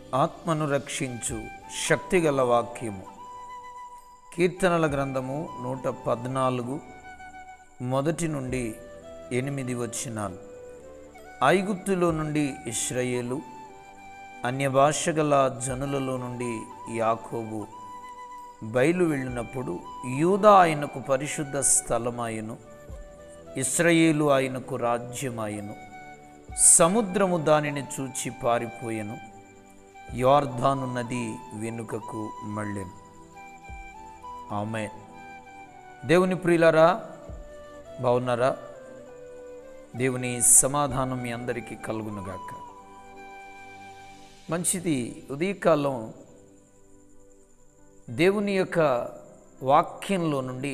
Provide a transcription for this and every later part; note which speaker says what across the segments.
Speaker 1: ఆత్మను రక్షించు శక్తిగల వాక్యము కీర్తనల గ్రంథము నూట పద్నాలుగు మొదటి నుండి ఎనిమిది వచ్చినాలు ఐగుప్తులో నుండి ఇస్రాయేలు అన్య భాష గల జనులలో నుండి యాకోబు బయలు వెళ్ళినప్పుడు యూదా ఆయనకు పరిశుద్ధ స్థలమాయను ఇస్రాయేలు ఆయనకు రాజ్యమాయను సముద్రము దానిని చూచి పారిపోయెను యోర్ధాను నది వెనుకకు మళ్ళెను ఆమె దేవుని ప్రియులారా బాగున్నారా దేవుని సమాధానం మీ అందరికీ కలుగునుగాక మంచిది ఉదయకాలం దేవుని యొక్క వాక్యంలో నుండి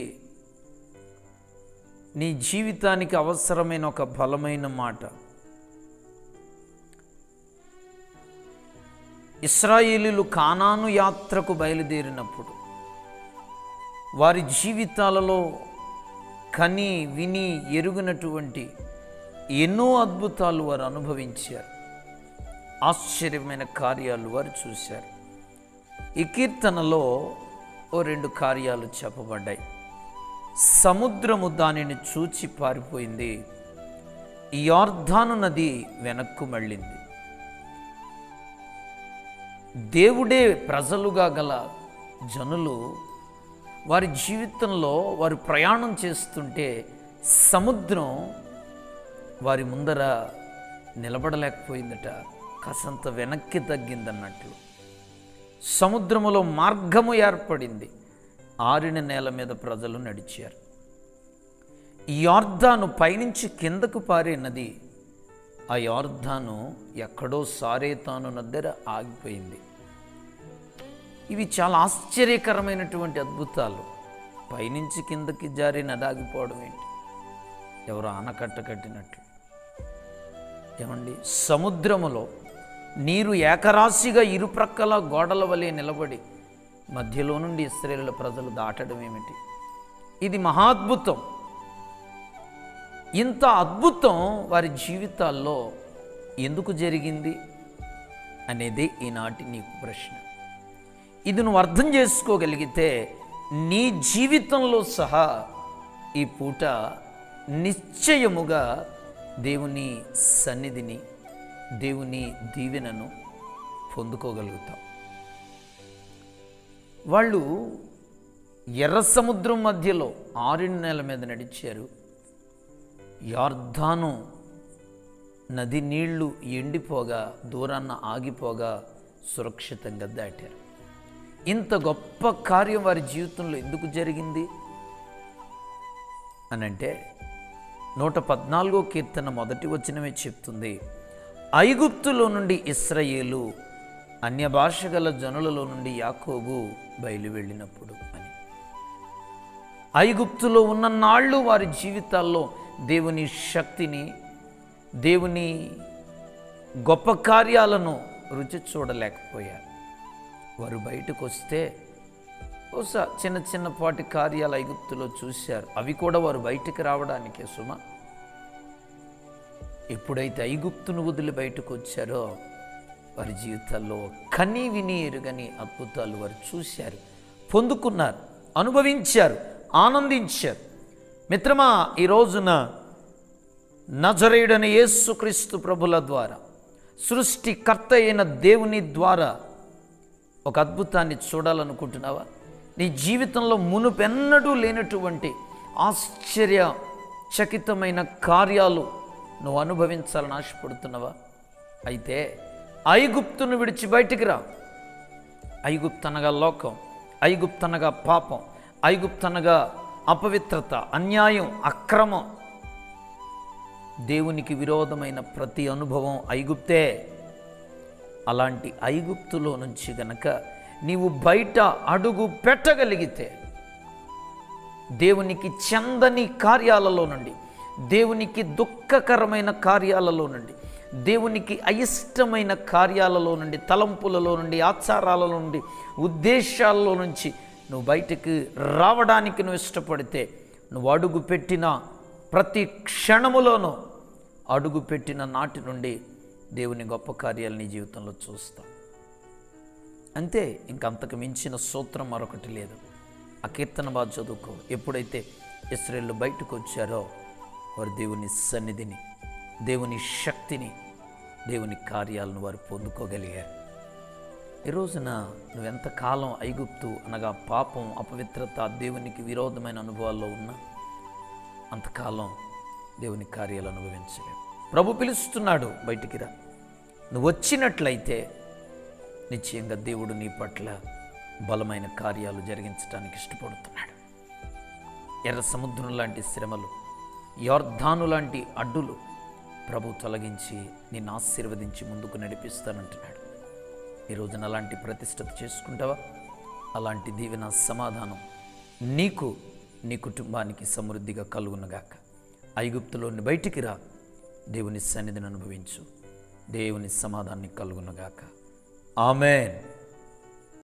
Speaker 1: నీ జీవితానికి అవసరమైన ఒక బలమైన మాట ఇస్రాయేలీలు కానాను యాత్రకు బయలుదేరినప్పుడు వారి జీవితాలలో కని విని ఎరుగినటువంటి ఎన్నో అద్భుతాలు వారు అనుభవించారు ఆశ్చర్యమైన కార్యాలు వారు చూశారు ఈ కీర్తనలో ఓ రెండు కార్యాలు చెప్పబడ్డాయి సముద్రము దానిని చూచి పారిపోయింది ఈ యార్ధాను నది వెనక్కు మళ్ళింది దేవుడే ప్రజలుగా గల జనులు వారి జీవితంలో వారు ప్రయాణం చేస్తుంటే సముద్రం వారి ముందర నిలబడలేకపోయిందట కాసంత వెనక్కి తగ్గిందన్నట్లు సముద్రములో మార్గము ఏర్పడింది ఆరిన నేల మీద ప్రజలు నడిచారు ఈ యార్ధాను పైనుంచి కిందకు పారే నది ఆ యార్ధాను ఎక్కడో సారేతాను దగ్గర ఆగిపోయింది ఇవి చాలా ఆశ్చర్యకరమైనటువంటి అద్భుతాలు పైనుంచి కిందకి జారి నది ఆగిపోవడం ఏంటి ఎవరు ఆనకట్ట కట్టినట్లు ఏమండి సముద్రములో నీరు ఏకరాశిగా ఇరుప్రక్కల గోడల వలె నిలబడి మధ్యలో నుండి ఇస్రాయేల్ ప్రజలు దాటడం ఏమిటి ఇది మహాద్భుతం ఇంత అద్భుతం వారి జీవితాల్లో ఎందుకు జరిగింది అనేది ఈనాటి నీకు ప్రశ్న ఇది నువ్వు అర్థం చేసుకోగలిగితే నీ జీవితంలో సహా ఈ పూట నిశ్చయముగా దేవుని సన్నిధిని దేవుని దీవెనను పొందుకోగలుగుతాం వాళ్ళు ఎర్ర సముద్రం మధ్యలో ఆరిన నెల మీద నడిచారు యార్ధాను నది నీళ్లు ఎండిపోగా దూరాన్న ఆగిపోగా సురక్షితంగా దాటారు ఇంత గొప్ప కార్యం వారి జీవితంలో ఎందుకు జరిగింది అనంటే నూట పద్నాలుగో కీర్తన మొదటి వచనమే చెప్తుంది ఐగుప్తులో నుండి ఇస్రయేలు అన్య భాష గల జనులలో నుండి యాకోబు బయలు వెళ్ళినప్పుడు అని ఐగుప్తులో ఉన్న నాళ్ళు వారి జీవితాల్లో దేవుని శక్తిని దేవుని గొప్ప కార్యాలను రుచి చూడలేకపోయారు వారు బయటకు వస్తే బహుశా చిన్న చిన్నపాటి కార్యాలు ఐగుప్తులో చూశారు అవి కూడా వారు బయటికి రావడానికే సుమ ఎప్పుడైతే ఐగుప్తును వదిలి బయటకు వచ్చారో వారి జీవితాల్లో కని విని ఎరుగని అద్భుతాలు వారు చూశారు పొందుకున్నారు అనుభవించారు ఆనందించారు మిత్రమా ఈ రోజున నజరేయుడని యేసుక్రీస్తు ప్రభుల ద్వారా సృష్టికర్త అయిన దేవుని ద్వారా ఒక అద్భుతాన్ని చూడాలనుకుంటున్నావా నీ జీవితంలో మునుపెన్నడూ లేనటువంటి ఆశ్చర్య చకితమైన కార్యాలు నువ్వు అనుభవించాలని ఆశపడుతున్నావా అయితే ఐగుప్తును విడిచి బయటికి రా ఐగుప్తనగా లోకం ఐగుప్తనగా పాపం ఐగుప్తనగా అపవిత్రత అన్యాయం అక్రమం దేవునికి విరోధమైన ప్రతి అనుభవం ఐగుప్తే అలాంటి ఐగుప్తులో నుంచి గనక నీవు బయట అడుగు పెట్టగలిగితే దేవునికి చందని కార్యాలలో నుండి దేవునికి దుఃఖకరమైన కార్యాలలో నుండి దేవునికి అయిష్టమైన కార్యాలలో నుండి తలంపులలో నుండి ఆచారాలలో నుండి ఉద్దేశాలలో నుంచి నువ్వు బయటకు రావడానికి నువ్వు ఇష్టపడితే నువ్వు అడుగు పెట్టిన ప్రతి క్షణములోనూ అడుగు పెట్టిన నాటి నుండి దేవుని గొప్ప కార్యాలు నీ జీవితంలో చూస్తాం అంతే ఇంకంతకు మించిన సూత్రం మరొకటి లేదు ఆ కీర్తన బాగా చదువుకో ఎప్పుడైతే ఇస్రాయేళ్ళు బయటకు వచ్చారో వారు దేవుని సన్నిధిని దేవుని శక్తిని దేవుని కార్యాలను వారు పొందుకోగలిగారు ఈ రోజున నువ్వెంతకాలం ఐగుప్తు అనగా పాపం అపవిత్రత దేవునికి విరోధమైన అనుభవాల్లో ఉన్నా అంతకాలం దేవుని కార్యాలు అనుభవించలేవు ప్రభు పిలుస్తున్నాడు బయటికి రా నువ్వు వచ్చినట్లయితే నిశ్చయంగా దేవుడు నీ పట్ల బలమైన కార్యాలు జరిగించడానికి ఇష్టపడుతున్నాడు ఎర్ర సముద్రం లాంటి శ్రమలు యోర్ధాను లాంటి అడ్డులు ప్రభు తొలగించి నిన్ను ఆశీర్వదించి ముందుకు నడిపిస్తానంటున్నాడు ఈ రోజున అలాంటి ప్రతిష్టత చేసుకుంటావా అలాంటి దీవెన సమాధానం నీకు నీ కుటుంబానికి సమృద్ధిగా కలుగునగాక ఐగుప్తులోని బయటికి రా దేవుని సన్నిధిని అనుభవించు దేవుని సమాధాన్ని కలుగునగాక ఆమెన్